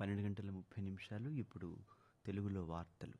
పన్నెండు గంటల ముప్పై నిమిషాలు ఇప్పుడు తెలుగులో వార్తలు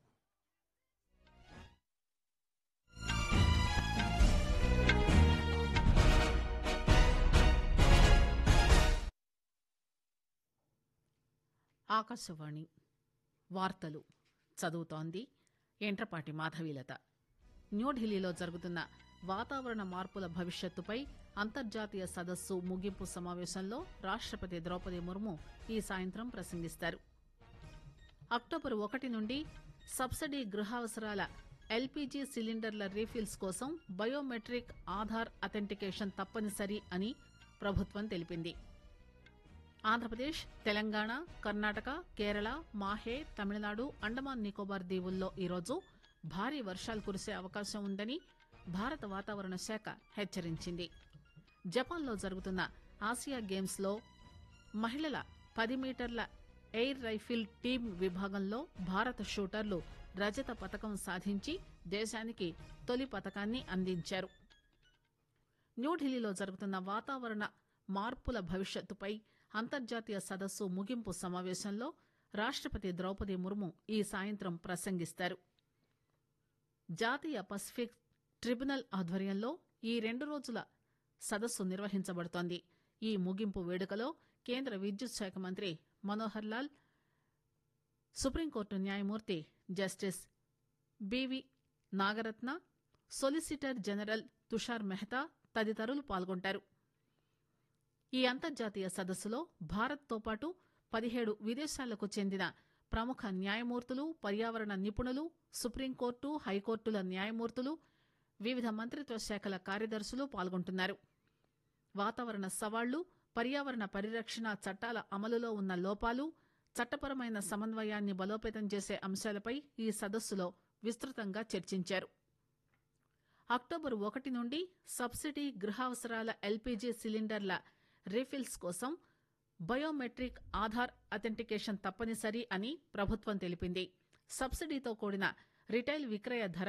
ఆకాశవాణి వార్తలు చదువుతోంది ఎంట్రపాటి మాధవీలత న్యూఢిల్లీలో జరుగుతున్న వాతావరణ మార్పుల భవిష్యత్తుపై అంతర్జాతీయ సదస్సు ముగింపు సమావేశంలో రాష్టపతి ద్రౌపది ముర్ము ఈ సాయంత్రం ప్రసంగిస్తారు అక్టోబర్ ఒకటి నుండి సబ్సిడీ గృహావసరాల ఎల్పీజీ సిలిండర్ల రీఫిల్స్ కోసం బయోమెట్రిక్ ఆధార్ అథెంటికేషన్ తప్పనిసరి అని ప్రభుత్వం తెలిపింది ఆంధ్రప్రదేశ్ తెలంగాణ కర్ణాటక కేరళ మాహే తమిళనాడు అండమాన్ నికోబార్ దీవుల్లో ఈరోజు భారీ వర్షాలు కురిసే అవకాశం ఉందని భారత వాతావరణ శాఖ హెచ్చరించింది జపాన్లో జరుగుతున్న ఆసియా గేమ్స్ లో మహిళల పది మీటర్ల ఎయిర్ రైఫిల్ టీం విభాగంలో భారత షూటర్లు రజత పతకం సాధించి దేశానికి తొలి పతకాన్ని అందించారు న్యూఢిల్లీలో జరుగుతున్న వాతావరణ మార్పుల భవిష్యత్తుపై అంతర్జాతీయ సదస్సు ముగింపు సమావేశంలో రాష్టపతి ద్రౌపది ముర్ము ఈ సాయంత్రం ప్రసంగిస్తారు జాతీయ పసిఫిక్ ట్రిబ్యునల్ ఆధ్వర్యంలో ఈ రెండు రోజుల సదస్సు నిర్వహించబడుతోంది ఈ ముగింపు వేడుకలో కేంద్ర విద్యుత్ శాఖ మంత్రి మనోహర్ లాల్ సుప్రీంకోర్టు న్యాయమూర్తి justice BV Nagarathna solicitor general Tushar Mehta తదితరులు పాల్గొంటారు ఈ అంతర్జాతీయ సదస్సులో భారత్తో పాటు పదిహేడు విదేశాలకు చెందిన ప్రముఖ న్యాయమూర్తులు పర్యావరణ నిపుణులు సుప్రీంకోర్టు హైకోర్టుల న్యాయమూర్తులు వివిధ మంత్రిత్వ శాఖల కార్యదర్శులు పాల్గొంటున్నారు వాతావరణ సవాళ్లు పర్యావరణ పరిరక్షణ చట్టాల అమలులో ఉన్న లోపాలు చట్టపరమైన సమన్వయాన్ని బలోపేతం చేసే అంశాలపై ఈ సదస్సులో విస్తృతంగా చర్చించారు అక్టోబర్ ఒకటి నుండి సబ్సిడీ గృహావసరాల ఎల్పీజీ సిలిండర్ల రీఫిల్స్ కోసం బయోమెట్రిక్ ఆధార్ అథెంటికేషన్ తప్పనిసరి అని ప్రభుత్వం తెలిపింది సబ్సిడీతో కూడిన రిటైల్ విక్రయ ధర